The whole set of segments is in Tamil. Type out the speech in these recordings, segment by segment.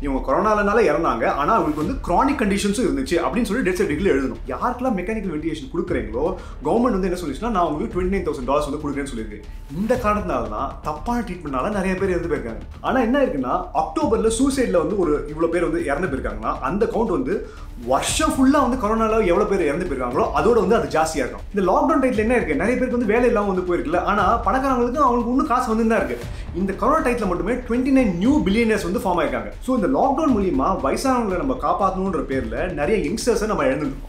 இவங்க கொரோனாலனால இறந்தாங்க ஆனால் அவங்களுக்கு வந்து க்ரானிக் கண்டிஷன்ஸும் இருந்துச்சு அப்படின்னு சொல்லி டெத் சர்டிஃபிகேட் எழுதணும் யாருக்கெல்லாம் மெக்கானிக்கல் வென்டிலேஷன் கொடுக்குறீங்களோ கவர்மெண்ட் வந்து என்ன சொல்லிச்சுன்னா நான் உங்களுக்கு டுவெண்ட்டி நைன் தௌசண்ட் டாலர்ஸ் வந்து கொடுக்குறேன்னு சொல்லியிருக்கு இந்த காரணத்தினால தான் தப்பான ட்ரீட்மெண்ட்னால நிறைய பேர் இறந்து போயிருக்காங்க ஆனால் என்ன இருக்குன்னா அக்டோபரில் சூசைடில் வந்து ஒரு இவ்வளோ பேர் வந்து இறந்து போயிருக்காங்கன்னா அந்த கவுண்ட் வந்து வருஷம் ஃபுல்லாக வந்து கொரோனால எவ்வளோ பேர் இறந்து போயிருக்காங்களோ அதோட வந்து அது ஜாஸ்தியாக இருக்கும் இந்த லாக்டவுன் டைத்தில் என்ன இருக்கு நிறைய பேருக்கு வந்து வேலை இல்லாமல் வந்து போயிருக்குல்ல ஆனால் பணக்காரங்களுக்கு அவங்களுக்கு இன்னும் காசு வந்து தான் இருக்கு இந்த கொரோனா டைத்தில் மட்டுமே டுவெண்ட்டி நைன் நியூ பில்லியனர்ஸ் வந்து ஃபார்ம் ஆயிருக்காங்க ஸோ இந்த லாக்டவுன் மூலியமா வயசானவங்களை நம்ம காப்பாற்றணுன்ற பேரில் நிறைய யங்ஸ்டர்ஸை நம்ம இழந்துருக்கோம்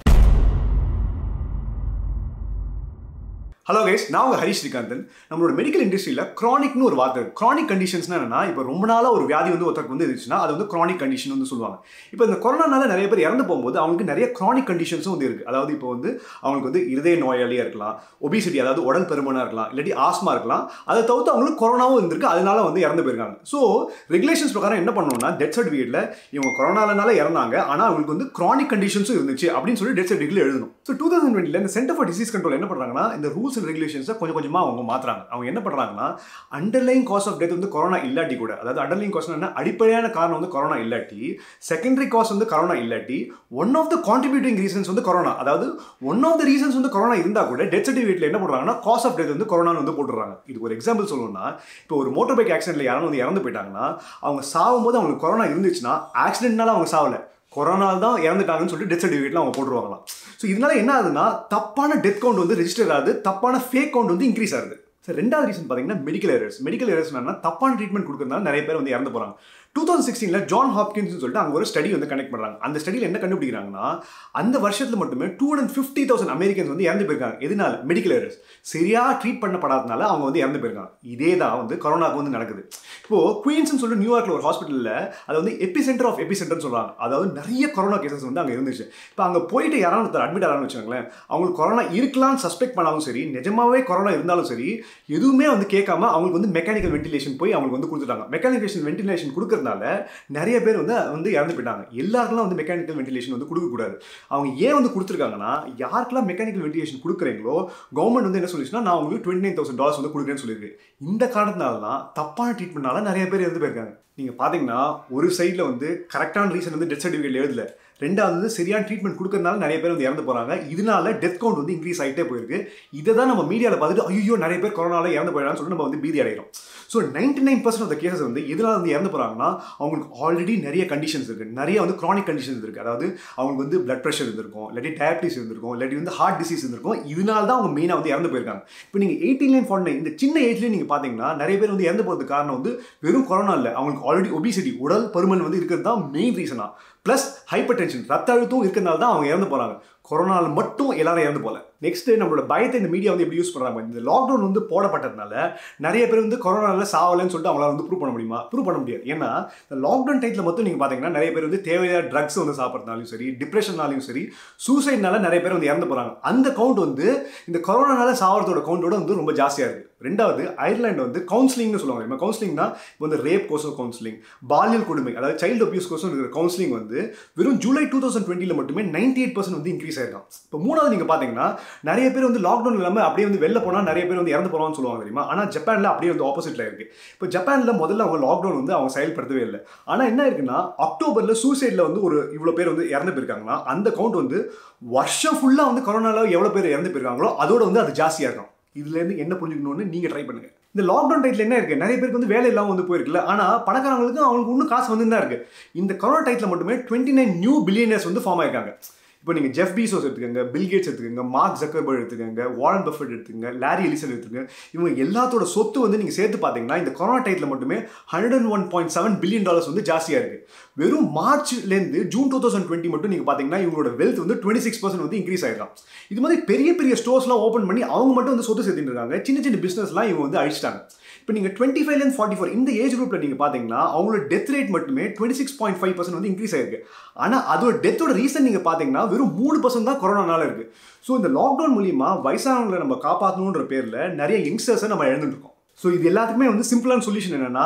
ஹலோ கைஸ் நான் உங்கள் ஹரிஷ் ஸ்ரீகாந்தன் நம்மளோட மெடிக்கல் இண்டஸ்ட்ரியில் க்ரானிக்னு ஒரு வார்த்தை க்ரானிக் கண்டிஷன்ஸ்னா என்னன்னா இப்போ ரொம்ப நாளாக ஒரு வியாதி வந்து ஒருத்தருக்கு வந்து இருந்துச்சுன்னா அது வந்து க்ரானிக் கண்டிஷன் வந்து சொல்லுவாங்க இப்போ இந்த கொரோனானால நிறைய பேர் இறந்து போகும்போது அவங்களுக்கு நிறைய க்ரானிக் கண்டிஷன்ஸும் வந்து இருக்குது அதாவது இப்போ வந்து அவங்களுக்கு வந்து இருதய நோயாளியாக இருக்கலாம் ஒபிசிட்டி அதாவது உடல் பருமனாக இருக்கலாம் இல்லாட்டி ஆஸ்மா இருக்கலாம் அதை தவிர்த்து அவங்களுக்கு கொரோனாவும் இருந்திருக்கு அதனால வந்து இறந்து போயிருக்காங்க ஸோ ரெகுலேஷன்ஸ் பிரகாரம் என்ன பண்ணணும்னா டெத் சர்டிஃபிகேட்டில் இவங்க கொரோனாலனால இறந்தாங்க ஆனால் அவங்களுக்கு வந்து க்ரானிக் கண்டிஷன்ஸும் இருந்துச்சு அப்படின்னு சொல்லி டெத் சர்டிஃபிகேட் எழுதணும் ஸோ டூ தௌசண்ட் டுவெண்ட்டில் இந்த சென்டர் ஃபார் டிசீஸ் கண்ட்ரோல் என்ன பண்ணுறாங்கன்னா இந்த ரூல்ஸ் அண்ட் ரெகுலேஷன்ஸை கொஞ்சம் கொஞ்சமாக அவங்க மாற்றுறாங்க அவங்க என்ன பண்ணுறாங்கன்னா அண்டர்லைன் காஸ் ஆஃப் டெத் வந்து கொரோனா இல்லாட்டி கூட அதாவது அண்டர்லைன் காஸ் என்ன அடிப்படையான காரணம் வந்து கொரோனா இல்லாட்டி செகண்டரி காஸ் வந்து கொரோனா இல்லாட்டி one of the contributing reasons வந்து கொரோனா அதாவது ஒன் ஆஃப் த ரீசன்ஸ் வந்து கொரோனா இருந்தால் கூட டெத் சர்டிஃபிகேட்டில் என்ன பண்ணுறாங்கன்னா காஸ் ஆஃப் டெத் வந்து கொரோனா வந்து போட்டுறாங்க இது ஒரு எக்ஸாம்பிள் சொல்லணும்னா இப்போ ஒரு மோட்டர் பைக் ஆக்சிடென்ட்ல யாரும் வந்து இறந்து போயிட்டாங்கன்னா அவங்க சாகும்போது அவங்களுக்கு கொரோனா இருந்துச்சுன்னா ஆக்சிடென்ட்னால அவங்க சாவலை கொரோனால் தான் இறந்துட்டாங்கன்னு சொல்லிட்டு டெத் சர்டிஃபிகேட்ல அவங்க போட்டுருவாங்களாம் ஸோ இதனால என்ன ஆகுதுன்னா தப்பான டெத் கவுண்ட் வந்து ரெஜிஸ்டர் ஆகுது தப்பான ஃபேக் கவுண்ட் வந்து இன்க்ரீஸ் ஆகுது சார் ரெண்டாவது ரீசன் பார்த்தீங்கன்னா மெடிக்கல் எரர்ஸ் மெடிக்கல் எரர்ஸ் என்னன்னா தப்பான ட்ரீட்மெண்ட் கொடுக்கறதுனால நிறைய பேர் வந்து இறந்து போகிறாங்க டூ தௌசண்ட் சிக்ஸ்டீனில் ஜான் ஹாப்கின்ஸ் சொல்லிட்டு அங்கே ஒரு ஸ்டடி வந்து கனெக்ட் பண்ணுறாங்க அந்த ஸ்டடியில் என்ன கண்டுபிடிக்கிறாங்கன்னா அந்த வருஷத்தில் மட்டுமே two hundred fifty thousand Americans வந்து இறந்து போயிருக்காங்க எதனால மெடிக்கல் எரர்ஸ் சரியாக ட்ரீட் பண்ணப்படாதனால அவங்க வந்து இறந்து போயிருக்காங்க இதே தான் வந்து கொரோனாக்கு வந்து நடக்குது இப்போது குயின்ஸ்னு சொல்லிட்டு நியூயார்க்கில் ஒரு ஹாஸ்பிட்டலில் அது வந்து எபி சென்டர் ஆஃப் எபி சென்டர்னு சொல்கிறாங்க அதாவது நிறைய கொரோனா கேசஸ் வந்து அங்கே இருந்துச்சு இப்போ அங்கே போயிட்டு யாராவது ஒருத்தர் அட்மிட் ஆகிறான்னு வச்சுக்கோங்களேன் அவங்களுக்கு கொரோனா இருக்கலாம்னு சஸ்பெக்ட் பண்ணாலும் சரி நிஜமாவே கொரோனா இருந்தாலும் சரி எதுவுமே வந்து கேட்காம அவங்களுக்கு வந்து மெக்கானிக்கல் வென்டிலேஷன் போய் அவங்களுக்கு வந்து கொடுத்துட்டாங்க மெக்கானிக்கேஷன் வென்டிலேஷன் கொடுக்கறதுனால நிறைய பேர் வந்து வந்து இறந்து போயிட்டாங்க எல்லாருக்கெல்லாம் வந்து மெக்கானிக்கல் வென்டிலேஷன் வந்து கொடுக்கக்கூடாது அவங்க ஏன் வந்து கொடுத்துருக்காங்கன்னா யாருக்கெல்லாம் மெக்கானிக்கல் வென்டிலேஷன் கொடுக்குறீங்களோ கவர்மெண்ட் வந்து என்ன சொல்லிச்சுன்னா நான் உங்களுக்கு டுவெண்ட்டி நைன் தௌசண்ட் டாலர்ஸ் வந்து கொடுக்குறேன்னு சொல்லியிருக்கு இந்த காரணத்தினால தான் தப்பான ட்ரீட்மெண்ட்னால நிறைய பேர் இறந்து போயிருக்காங்க நீங்கள் பார்த்தீங்கன்னா ஒரு சைடில் வந்து கரெக்டான ரீசன் வந்து டெத் சர்டிஃபிகேட் எழுதல ரெண்டாவது வந்து சரியான ட்ரீட்மெண்ட் கொடுக்கறதுனால நிறைய பேர் வந்து இறந்து போகிறாங்க இதனால டெத் கவுண்ட் வந்து இன்க்ரீஸ் ஆகிட்டே போயிருக்கு இதை தான் நம்ம மீடியாவில் பார்த்துட்டு ஐயோ நிறைய பேர் கொரோனால இறந்து போயிடலாம்னு சொல்லிட்டு நம்ம வந்து பீதி அடைகிறோம் so ninety nine percent of cases வந்து எதனால வந்து இறந்து போகிறாங்கன்னா அவங்களுக்கு ஆல்ரெடி நிறைய கண்டிஷன்ஸ் இருக்குது நிறைய வந்து க்ரானிக் கண்டிஷன்ஸ் இருக்குது அதாவது அவங்களுக்கு வந்து பிளட் ப்ரெஷர் இருந்திருக்கும் இல்லாட்டி டயபிட்டிஸ் இருந்திருக்கும் இல்லாட்டி வந்து ஹார்ட் டிசீஸ் இருந்திருக்கும் இதனால தான் அவங்க மெயினாக வந்து இறந்து போயிருக்காங்க இப்போ நீங்கள் எயிட்டீன் லைன் ஃபார்ட்டி இந்த சின்ன ஏஜ்லேயே நீங்கள் பார்த்தீங்கன்னா நிறைய பேர் வந்து இறந்து போகிறதுக்கு காரணம் வந்து வெறும் கொரோனா இல்லை அவங்களுக்கு ஆல்ரெடி ஒபிசிட்டி உடல் பருமன் வந்து இருக்கிறது தான் மெயின் ரீசனாக ப்ளஸ் ஹைப்பர் டென்ஷன் ரத்த அழுத்தம் இருக்கிறதுனால தான் அவங்க இறந்து போகிறாங்க கொரோனால மட்டும் எல்லாரும் இறந்து போல நெக்ஸ்ட் நம்மளோட பயத்தை இந்த மீடியா வந்து எப்படி யூஸ் பண்ணுறாங்க இந்த லாக்டவுன் வந்து போடப்பட்டதுனால நிறைய பேர் வந்து கொரோனால சாவலைன்னு சொல்லிட்டு அவங்களால வந்து ப்ரூவ் பண்ண முடியுமா ப்ரூவ் பண்ண முடியாது ஏன்னா இந்த லாக்டவுன் டைத்தில் மட்டும் நீங்கள் பார்த்தீங்கன்னா நிறைய பேர் வந்து தேவையான ட்ரக்ஸ் வந்து சாப்பிட்றதுனாலும் சரி டிப்ரெஷன்னாலையும் சரி சூசைட்னால நிறைய பேர் வந்து இறந்து போகிறாங்க அந்த கவுண்ட் வந்து இந்த கொரோனானால சாவறதோட கவுண்டோட வந்து ரொம்ப ஜாஸ்தியாக இருக்குது ரெண்டாவது அயர்லாண்டு வந்து கவுன்சிலிங்னு சொல்லுவாங்க இப்போ கவுன்சிலிங்னா இப்போ வந்து ரேப் கோசம் கவுன்சிலிங் பாலியல் கொடுமை அதாவது சைல்டு அபியூஸ் கோசம் இருக்கிற கவுன்சிலிங் வந்து வெறும் ஜூலை டூ தௌசண்ட் டுவெண்ட்டியில் மட்டுமே நைன்டி எயிட் பர்சன்ட் வந்து இன்க்ரீஸ் ஆயிருக்கும் இப்போ மூணாவது நீங்கள் பார்த்தீங்கன்னா நிறைய பேர் வந்து லாக்டவுன் இல்லாமல் அப்படியே வந்து வெளில போனால் நிறைய பேர் வந்து இறந்து போகிறான்னு சொல்லுவாங்க தெரியுமா ஆனால் ஜப்பானில் அப்படியே வந்து ஆப்போசிட்டில் இருக்குது இப்போ ஜப்பானில் முதல்ல அவங்க லாக்டவுன் வந்து அவங்க செயல்படுத்தவே இல்லை ஆனால் என்ன இருக்குன்னா அக்டோபரில் சூசைடில் வந்து ஒரு இவ்வளோ பேர் வந்து இறந்து போயிருக்காங்கன்னா அந்த கவுண்ட் வந்து வருஷம் ஃபுல்லாக வந்து கொரோனாவில் எவ்வளோ பேர் இறந்து போயிருக்காங்களோ அதோட வந்து அது ஜாஸ்தியாக இருக்கும் இதுலேருந்து என்ன புரிஞ்சுக்கணும்னு நீங்கள் ட்ரை பண்ணுங்க இந்த லாக்டவுன் டைத்தில் என்ன இருக்குது நிறைய பேருக்கு வந்து வேலை இல்லாமல் வந்து போயிருக்குல்ல ஆனால் பணக்காரங்களுக்கு அவங்களுக்கு இன்னும் காசு வந்து தான் இருக்குது இந்த கொரோனா டைத்தில் மட்டுமே டுவெண்ட்டி நைன் நியூ பில்லியனர்ஸ் வந்து ஃபார்ம் ஆயிருக்காங்க இப்போ நீங்கள் ஜெஃப் பீசோஸ் எடுத்துக்கோங்க பில்கேட்ஸ் எடுத்துக்கோங்க மார்க் ஜக்கர்பர்ட் எடுத்துக்கோங்க வாரன் பஃபட் எடுத்துக்கோங்க லாரி எலிசன் எடுத்துக்கோங்க இவங்க எல்லாத்தோட சொத்து வந்து நீங்கள் சேர்த்து பார்த்தீங்கன்னா இந்த கொரோனா டைத்தில் மட்டுமே hundred and one point seven billion dollars வந்து ஜாஸ்தியாக இருக்குது வெறும் மார்ச்லேருந்து ஜூன் டூ தௌசண்ட் டுவெண்ட்டி மட்டும் நீங்கள் பார்த்தீங்கன்னா இவங்களோட வெல்த் வந்து டுவெண்ட்டி சிக்ஸ் பர்சன்ட் வந்து இன்க்ரீஸ் ஆகிருக்கான் இது மாதிரி பெரிய பெரிய ஸ்டோர்ஸ்லாம் ஓப்பன் பண்ணி அவங்க மட்டும் வந்து சொத்து சேர்த்துட்டு இருக்காங்க சின்ன சின்ன பிஸ்னஸ்லாம் இவங்க வந்து அழிச்சிட்டாங்க இப்போ நீங்கள் டுவெண்ட்டி ஃபைவ்லேருந்து ஃபார்ட்டி ஃபோர் இந்த ஏஜ் குரூப்பில் நீங்கள் பார்த்தீங்கன்னா அவங்களோட டெத் ரேட் மட்டுமே twenty six point five percent வந்து இன்க்ரீஸ் ஆயிருக்கு ஆனால் அதோட டெத்தோட ரீசன் நீங்கள் பார்த்தீங்கன்னா வெறும் மூணு பர்சன்ட் தான் கொரோனானால இருக்குது ஸோ இந்த லாக்டவுன் மூலியமா வயசானவங்களை நம்ம காப்பாற்றணுன்ற பேரில் நிறைய யங்ஸ்டர்ஸை நம்ம இழந்துட்டு இருக்கோம் ஸோ இது எல்லாத்துக்குமே வந்து சிம்பிளான சொல்யூஷன் என்னன்னா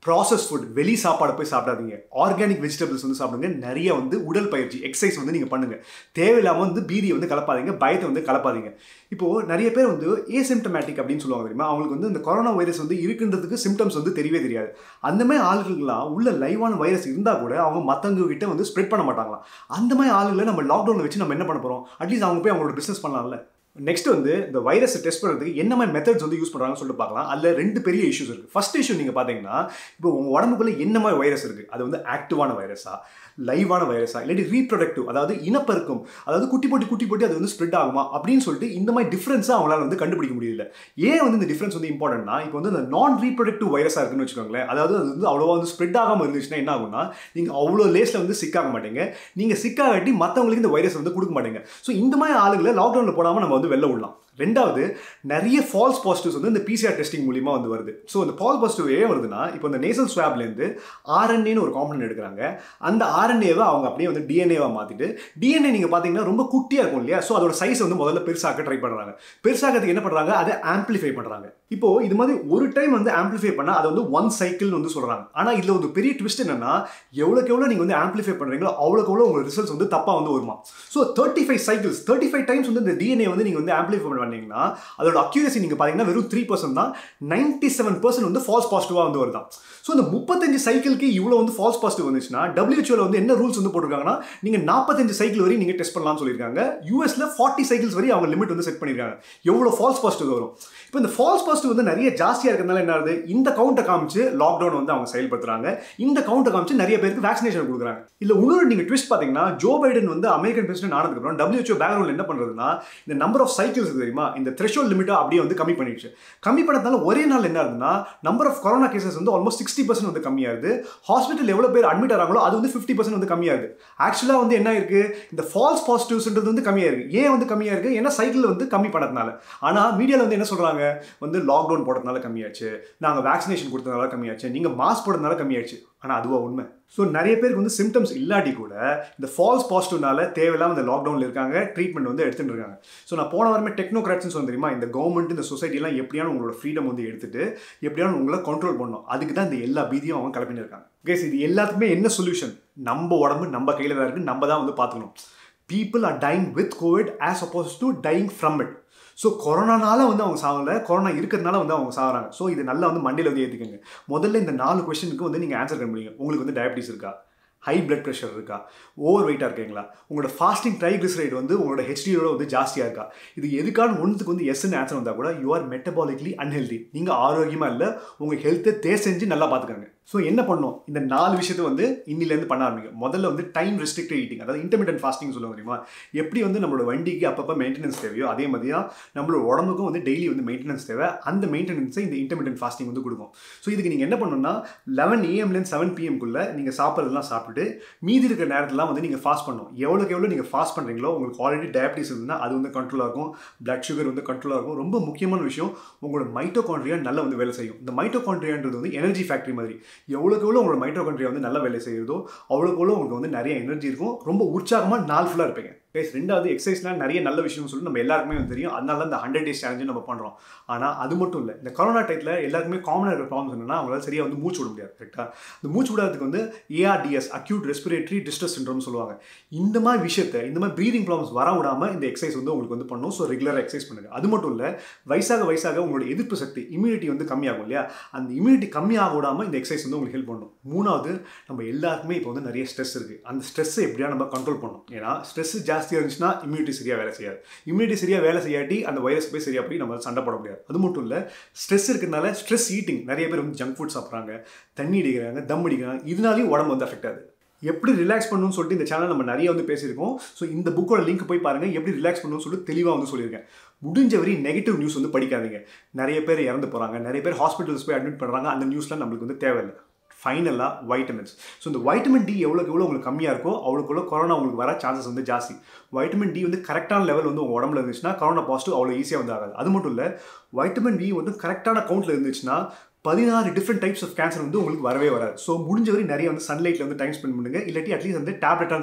ப்ராசஸ் ஃபுட் வெளி சாப்பாடு போய் சாப்பிடாதீங்க ஆர்கானிக் வெஜிடபிள்ஸ் வந்து சாப்பிடுங்க நிறைய வந்து உடல் பயிற்சி எக்ஸசைஸ் வந்து நீங்கள் பண்ணுங்க தேவையில்லாமல் வந்து பீதியை வந்து கலப்பாதீங்க பயத்தை வந்து கலப்பாதீங்க இப்போது நிறைய பேர் வந்து ஏசிம்டமேட்டிக் அப்படின்னு சொல்லுவாங்க தெரியுமா அவங்களுக்கு வந்து இந்த கொரோனா வைரஸ் வந்து இருக்குன்றதுக்கு சிம்டம்ஸ் வந்து தெரியவே தெரியாது அந்த மாதிரி ஆளுகளுக்குலாம் உள்ள லைவான வைரஸ் இருந்தால் கூட அவங்க மற்றவங்க கிட்ட வந்து ஸ்ப்ரெட் பண்ண மாட்டாங்களாம் அந்த மாதிரி ஆளுகளை நம்ம லாக்டவுனில் வச்சு நம்ம என்ன பண்ண போகிறோம் அட்லீஸ்ட் அவங்க போய் அவங்களோட பிஸ்னஸ் பண்ணலாம்ல நெக்ஸ்ட் வந்து இந்த வைரஸை டெஸ்ட் பண்ணுறதுக்கு என்ன மாதிரி மெத்தட்ஸ் வந்து யூஸ் பண்ணுறாங்கன்னு சொல்லிட்டு பார்க்கலாம் அதில் ரெண்டு பெரிய இஷ்யூஸ் இருக்குது ஃபர்ஸ்ட் இஷ்யூ நீங்கள் பார்த்தீங்கன்னா இப்போ உங்கள் உடம்புக்குள்ள என்ன மாதிரி வைரஸ் இருக்குது அது வந்து ஆக்டிவான வைரஸா லைவான வைரஸா இல்லாட்டி ரீப்ரொடக்டிவ் அதாவது இனப்பெருக்கம் அதாவது குட்டி போட்டி குட்டி போட்டி அது வந்து ஸ்ப்ரெட் ஆகுமா அப்படின்னு சொல்லிட்டு இந்த மாதிரி டிஃப்ரென்ஸாக அவங்களால வந்து கண்டுபிடிக்க முடியல ஏன் வந்து இந்த டிஃப்ரென்ஸ் வந்து இம்பார்ட்டன்ட்னா இப்போ வந்து இந்த நான் ரீப்ரொடக்டிவ் வைரஸாக இருக்குன்னு வச்சுக்கோங்களேன் அதாவது அது வந்து அவ்வளோவா வந்து ஸ்ப்ரெட் ஆகாமல் இருந்துச்சுன்னா என்ன ஆகும்னா நீங்கள் அவ்வளோ லேஸில் வந்து சிக்காக மாட்டீங்க நீங்கள் சிக்காகட்டி மற்றவங்களுக்கு இந்த வைரஸ் வந்து கொடுக்க மாட்டீங்க ஸோ இந்த மாதிரி ஆளுங்களை லாக்டவுனில் போடாமல் நம்ம வந்து வெளில விடலாம் ரெண்டாவது நிறைய ஃபால்ஸ் பாசிட்டிவ்ஸ் வந்து இந்த பிசிஆர் டெஸ்டிங் மூலியமா வந்து வருது ஸோ இந்த ஃபால்ஸ் பாசிட்டிவ் ஏன் வருதுன்னா இப்போ இந்த நேசல் ஸ்வாப்லேருந்து ஆர்என்ஏன்னு ஒரு காம்பனன்ட் எடுக்கிறாங்க அந்த ஆர்என்ஏவை அவங்க அப்படியே வந்து டிஎன்ஏவா மாற்றிட்டு டிஎன்ஏ நீங்கள் பார்த்தீங்கன்னா ரொம்ப குட்டியாக இருக்கும் இல்லையா ஸோ அதோட சைஸ் வந்து முதல்ல பெருசாக்க ட்ரை பண்ணுறாங்க பெருசாக்கிறதுக்கு என்ன பண்ணுறாங்க அதை ஆம்பிளிஃபை பண்ணுறாங்க இப்போ இது மாதிரி ஒரு டைம் வந்து ஆம்பிளிஃபை பண்ணால் அதை வந்து ஒன் சைக்கிள் வந்து சொல்கிறாங்க ஆனால் இதில் ஒரு பெரிய ட்விஸ்ட் என்னன்னா எவ்வளோக்கு எவ்வளோ நீங்கள் வந்து ஆம்பிளிஃபை பண்ணுறீங்களோ அவ்வளோக்கு எவ்வளோ உங்கள் ரிசல்ட்ஸ் வந்து தப்பாக வந்து வருமா so thirty five cycles thirty five times வந்து இந்த டிஎன்ஏ வந்து நீங்கள் வந்து ஆம்பிளிஃபை பண்ணீங்கன்னா அதோட அக்யூரசி நீங்கள் பார்த்தீங்கன்னா வெறும் த்ரீ பர்சன்ட் தான் நைன்டி செவன் பர்சன்ட் வந்து ஃபால்ஸ் பாசிட்டிவாக வந்து வருதான் ஸோ இந்த முப்பத்தஞ்சு சைக்கிளுக்கு இவ்வளோ வந்து ஃபால்ஸ் பாசிட்டிவ் வந்துச்சுன்னா டபிள்யூஹெச்ஓவில் வந்து என்ன ரூல்ஸ் வந்து போட்டிருக்காங்கன்னா நீங்கள் நாற்பத்தஞ்சு சைக்கிள் வரையும் நீங்கள் டெஸ்ட் பண்ணலாம்னு சொல்லியிருக்காங்க யூஎஸ்ல ஃபார்ட்டி சைக்கிள்ஸ் வரையும் அவங்க லிமிட் வந்து செட் பண்ணியிருக்காங்க எவ்வளோ ஃபால்ஸ் பாசிட்டிவ் வரும் இப்போ இந்த ஃபால்ஸ் பாசிட்டிவ் வந்து நிறைய ஜாஸ்தியாக இருக்கிறதுனால என்ன ஆகுது இந்த கவுண்ட்டை காமிச்சு லாக்டவுன் வந்து அவங்க செயல்படுத்துறாங்க இந்த கவுண்ட்டை காமிச்சு நிறைய பேருக்கு வேக்சினேஷன் கொடுக்குறாங்க இல்லை இன்னொரு நீங்கள் ட்விஸ்ட் பார்த்தீங்கன்னா ஜோ பைடன் வந்து அமெரிக்கன் பிரசிடென்ட் ஆனதுக்கப்புறம் டபிள்யூஹெச்ஓ பேக்ரவுண்ட் என்ன பண்ணுறதுன்னா இந்த நம்பர் ஆஃப் சைக்கிள்ஸ் தெரியுமா இந்த த்ரெஷோல் லிமிட்டை அப்படியே வந்து கம்மி பண்ணிடுச்சு கம்மி பண்ணதுனால ஒரே நாள் என்ன ஆகுதுன்னா நம்பர் ஆஃப் கொரோனா கேசஸ் வந்து ஆல்மோஸ்ட் சிக்ஸ்டி பர்சன்ட் வந்து கம்மியாகுது ஹாஸ்பிட்டல் எவ்வளோ பேர் அட்மிட் ஆகிறாங்களோ அது வந்து ஃபிஃப்டி பர்சன்ட் வந்து கம்மியாகுது ஆக்சுவலாக வந்து என்ன இருக்கு இந்த ஃபால்ஸ் பாசிட்டிவ்ஸ்ன்றது வந்து கம்மியாக இருக்கு ஏன் வந்து கம்மியாக இருக்கு ஏன்னா சைக்கிள் வந்து கம்மி பண்ணதுனால ஆனால் மீடியாவில் வந்து என்ன சொல்கிறாங்க வந்து லாக்டவுன் போடுறதுனால கம்மியாச்சு நாங்கள் வேக்சினேஷன் கொடுத்ததுனால கம்மியாச்சு நீங்கள் மாஸ்க் போடுறதுனால கம்மியாச்சு ஆனால் அதுவா உண்மை ஸோ நிறைய பேருக்கு வந்து சிம்டம்ஸ் இல்லாட்டி கூட இந்த ஃபால்ஸ் பாசிட்டிவ்னால தேவையில்லாம இந்த லாக்டவுனில் இருக்காங்க ட்ரீட்மெண்ட் வந்து எடுத்துட்டு இருக்காங்க ஸோ நான் போன வாரமே டெக்னோக்ராட்ஸ்னு சொல்ல தெரியுமா இந்த கவர்மெண்ட் இந்த சொசைட்டிலாம் எப்படியான உங்களோட ஃப்ரீடம் வந்து எடுத்துட்டு எப்படியான உங்களை கண்ட்ரோல் பண்ணணும் அதுக்கு தான் இந்த எல்லா பீதியும் அவங்க கிளப்பின்னு இருக்காங்க கேஸ் இது எல்லாத்துக்குமே என்ன சொல்யூஷன் நம்ம உடம்பு நம்ம கையில் தான் இருக்குது நம்ம தான் வந்து பார்த்துக்கணும் people are dying with Covid as opposed to dying from it so கொரோனானால வந்து அவங்க சாகலை கொரோனா இருக்கிறதுனால வந்து அவங்க சாகுறாங்க ஸோ இது நல்லா வந்து மண்டியில் வந்து ஏற்றிக்கங்க முதல்ல இந்த நாலு கொஸ்டினுக்கு வந்து நீங்கள் ஆன்சர் பண்ண முடியும் உங்களுக்கு வந்து டயபிட்டிஸ் இருக்கா ஹை பிளட் ப்ரெஷர் இருக்கா ஓவர் வெயிட்டாக இருக்கீங்களா உங்களோட ஃபாஸ்டிங் ட்ரைக்ளிசரைட் வந்து உங்களோட ஹெச்டியோட வந்து ஜாஸ்தியாக இருக்கா இது எதுக்கான ஒன்றுக்கு வந்து எஸ்ன்னு ஆன்சர் வந்தால் கூட யூ ஆர் மெட்டபாலிக்லி அன்ஹெல்தி நீங்கள் ஆரோக்கியமாக இல்லை உங்கள் ஹெல்த்தை தேர் செஞ்சு நல்லா பார்த்துக்கோங்க ஸோ என்ன பண்ணணும் இந்த நாலு விஷயத்தை வந்து இன்னிலேருந்து பண்ண ஆரம்பிக்கும் முதல்ல வந்து டைம் ரெஸ்ட்ரிக்டட் ஈட்டிங் அதாவது இன்டர்மீடியன் ஃபாஸ்டிங் சொல்லுவாங்க தெரியுமா எப்படி வந்து நம்மளோட வண்டிக்கு அப்பப்போ மெயின்டெனன்ஸ் தேவையோ அதே மாதிரி தான் நம்மளோட உடம்புக்கும் வந்து டெய்லி வந்து மெயின்டெனன்ஸ் தேவை அந்த மெயின்டெனன்ஸை இந்த இன்டர்மீடியன் ஃபாஸ்டிங் வந்து கொடுக்கும் ஸோ இதுக்கு நீங்கள் என்ன பண்ணணும்னா லெவன் ஏஎம்லேருந்து செவன் பிஎம்குள்ளே நீங்கள் சாப்பிட்றதுலாம் சாப்பிட்டுட்டு மீதி இருக்கிற நேரத்துலாம் வந்து நீங்கள் ஃபாஸ்ட் பண்ணணும் எவ்வளோக்கு எவ்வளோ நீங்கள் ஃபாஸ்ட் பண்ணுறீங்களோ உங்களுக்கு ஆல்ரெடி டயபிட்டிஸ் இருந்ததுன்னா அது வந்து கண்ட்ரோலாக இருக்கும் பிளட் சுகர் வந்து கண்ட்ரோலாக இருக்கும் ரொம்ப முக்கியமான விஷயம் உங்களோட மைட்டோகான்ட்ரியா நல்லா வந்து வேலை செய்யும் இந்த மைட்டோகான்ட்ரியான்றது வந்து எனர்ஜி ஃபேக்ட்ரி மாதிரி எவ்வளோக்கு எவ்வளோ உங்களோட மைட்டோகான்ட்ரியா வந்து நல்லா வேலை செய்யுதோ அவ்வளோக்கு எவ்வளோ உங்களுக்கு வந்து நிறைய எனர்ஜி இருக்கும் ரொம்ப உற்சாகமாக நாள் ஃபுல்லாக இருப்பீங்க கைஸ் ரெண்டாவது எக்ஸசைஸ்னால் நிறைய நல்ல விஷயம்னு சொல்லி நம்ம எல்லாருக்குமே வந்து தெரியும் அதனால தான் இந்த ஹண்ட்ரட் டேஸ் சேலஞ்சு நம்ம பண்ணுறோம் ஆனால் அது மட்டும் இல்லை இந்த கொரோனா டைத்தில் எல்லாருக்குமே காமனாக இருக்கிற ப்ராப்ளம்ஸ் என்னன்னா அவங்களால சரியாக வந்து மூச்சு விட முடியாது கரெக்டாக இந்த மூச்சு விடாததுக்கு வந்து ARDS acute respiratory distress syndrome சொல்லுவாங்க இந்த மாதிரி விஷயத்தை இந்த மாதிரி ப்ரீதிங் ப்ராப்ளம்ஸ் வர விடாமல் இந்த எக்ஸசைஸ் வந்து உங்களுக்கு வந்து பண்ணணும் ஸோ ரெகுலராக எக்ஸசைஸ் பண்ணுங்க அது மட்டும் இல்லை வயசாக வயசாக உங்களோட எதிர்ப்பு சக்தி இம்யூனிட்டி வந்து கம்மியாகும் இல்லையா அந்த இம்யூனிட்டி கம்மியாக விடாமல் இந்த எக்ஸசைஸ் வந்து உங்களுக்கு ஹெல்ப் பண்ணணும் மூணாவது நம்ம எல்லாருக்குமே இப்போ வந்து நிறைய ஸ்ட்ரெஸ் இருக்குது அந்த ஸ்ட்ரெஸ்ஸை எப்படியா நம்ம கண்ட்ரோல் பண்ணணும் ஏன்னா ஸ்ட்ரெஸ் ஜாஸ்தியாக இருந்துச்சுன்னா இம்யூனிட்டி சரியாக வேலை செய்யாது இம்யூனிட்டி சரியாக வேலை செய்யாட்டி அந்த வைரஸ் போய் சரியாக போய் நம்ம சண்டை போட முடியாது அது மட்டும் இல்லை ஸ்ட்ரெஸ் இருக்கிறதுனால ஸ்ட்ரெஸ் ஈட்டிங் நிறைய பேர் வந்து ஜங்க் ஃபுட் சாப்பிட்றாங்க தண்ணி அடிக்கிறாங்க தம் அடிக்கிறாங்க இதனாலையும் உடம்பு வந்து அஃபெக்ட் ஆகுது எப்படி ரிலாக்ஸ் பண்ணணும்னு சொல்லிட்டு இந்த சேனல் நம்ம நிறைய வந்து பேசியிருக்கோம் ஸோ இந்த புக்கோட லிங்க் போய் பாருங்கள் எப்படி ரிலாக்ஸ் பண்ணணும்னு சொல்லிட்டு தெளிவாக வந்து சொல்லியிருக்கேன் முடிஞ்ச வரை நெகட்டிவ் நியூஸ் வந்து படிக்காதீங்க நிறைய பேர் இறந்து போகிறாங்க நிறைய பேர் ஹாஸ்பிட்டல்ஸ் போய் அட்மிட் பண்ணுறாங்க அந்த நியூஸ்லாம் நம்மளுக்கு வந்து தேவையில்லை ஃபைனலாக வைட்டமின்ஸ் ஸோ இந்த வைட்டமின் டி எவ்வளோக்கு எவ்வளோ உங்களுக்கு கம்மியாக இருக்கோ அவ்வளோக்கு எவ்வளோ கொரோனா உங்களுக்கு வர சான்சஸ் வந்து ஜாஸ்தி வைட்டமின் டி வந்து கரெக்டான லெவல் வந்து உங்கள் உடம்புல இருந்துச்சுன்னா கொரோனா பாசிட்டிவ் அவ்வளோ ஈஸியாக வந்து ஆகாது அது மட்டும் இல்லை வைட்டமின் டி வந்து கரெக்டான கவுண்ட்டில் இருந்துச்சுன்னா பதினாறு டிஃப்ரெண்ட் டைப்ஸ் ஆஃப் கேன்சர் வந்து உங்களுக்கு வரவே வராது ஸோ முடிஞ்ச வரை நிறைய வந்து சன்லைட்டில் வந்து டைம் ஸ்பெண்ட் பண்ணுங்க இல்லாட்டி அட்லீஸ்ட் வந்து டேப்லெட்டாக சாப்பிடுங்க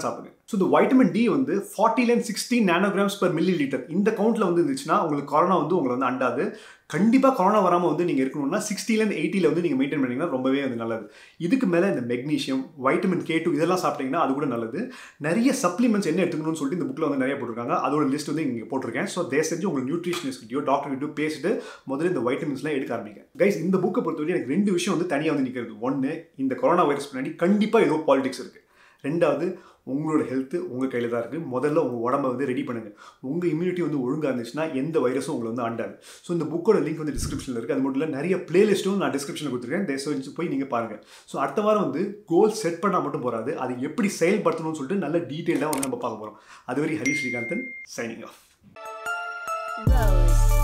ஸோ இந்த வைட்டமின் டி வந்து ஃபார்ட்டிலேருந்து sixteen nanograms per millilitre இந்த கவுண்ட்டில் வந்து இருந்துச்சுன்னா உங்களுக்கு கொரோனா வந்து உங்களை வந்து அண்டாது கண்டிப்பாக கொரோனா வராமல் வந்து நீங்கள் இருக்கணும்னா சிக்ஸ்டிலேருந்து எயிட்டியில் வந்து நீங்கள் மெயின்டைன் பண்ணிங்கன்னா ரொம்பவே வந்து நல்லது இதுக்கு மேலே இந்த மெக்னீஷியம் வைட்டமின் கே டூ இதெல்லாம் சாப்பிட்டீங்கன்னா அது கூட நல்லது நிறைய சப்ளிமெண்ட்ஸ் என்ன எடுத்துக்கணும்னு சொல்லிட்டு இந்த புக்கில் வந்து நிறைய போட்டிருக்காங்க அதோட லிஸ்ட் வந்து இங்கே போட்டிருக்கேன் ஸோ தே செஞ்சு உங்களுக்கு நியூட்ரிஷனிஸ்ட்கிட்டயோ டாக்டர் கிட்டயோ பேசிட்டு முதல்ல இந்த வைட்டமின்ஸ்லாம் எடுக்க ஆரம்பிங்க கைஸ் இந்த புக்கை பொறுத்தவரை எனக்கு ரெண்டு விஷயம் வந்து தனியாக வந்து நிற்கிறது ஒன்று இந்த கொரோனா வைரஸ் பின்னாடி கண்டிப்பாக ஏதோ பாலிடிக்ஸ் இருக்குது ரெண்டாவது உங்களோட ஹெல்த்து உங்கள் கையில் தான் இருக்குது முதல்ல உங்கள் உடம்ப வந்து ரெடி பண்ணுங்கள் உங்கள் இம்யூனிட்டி வந்து ஒழுங்காக இருந்துச்சுன்னா எந்த வைரஸும் உங்களை வந்து அண்டாது ஸோ இந்த புக்கோட லிங்க் வந்து டிஸ்கிரிப்ஷனில் இருக்குது அது மட்டும் இல்லை நிறைய பிளேலிஸ்ட்டும் நான் டிஸ்கிரிப்ஷனில் கொடுத்துருக்கேன் தயவு போய் நீங்கள் பாருங்கள் ஸோ அடுத்த வாரம் வந்து கோல் செட் பண்ணால் மட்டும் போகாது அது எப்படி செயல்படுத்தணும்னு சொல்லிட்டு நல்ல டீட்டெயிலாக வந்து நம்ம பார்க்க போகிறோம் அதுவரை Hari Srikanthan signing off Rose.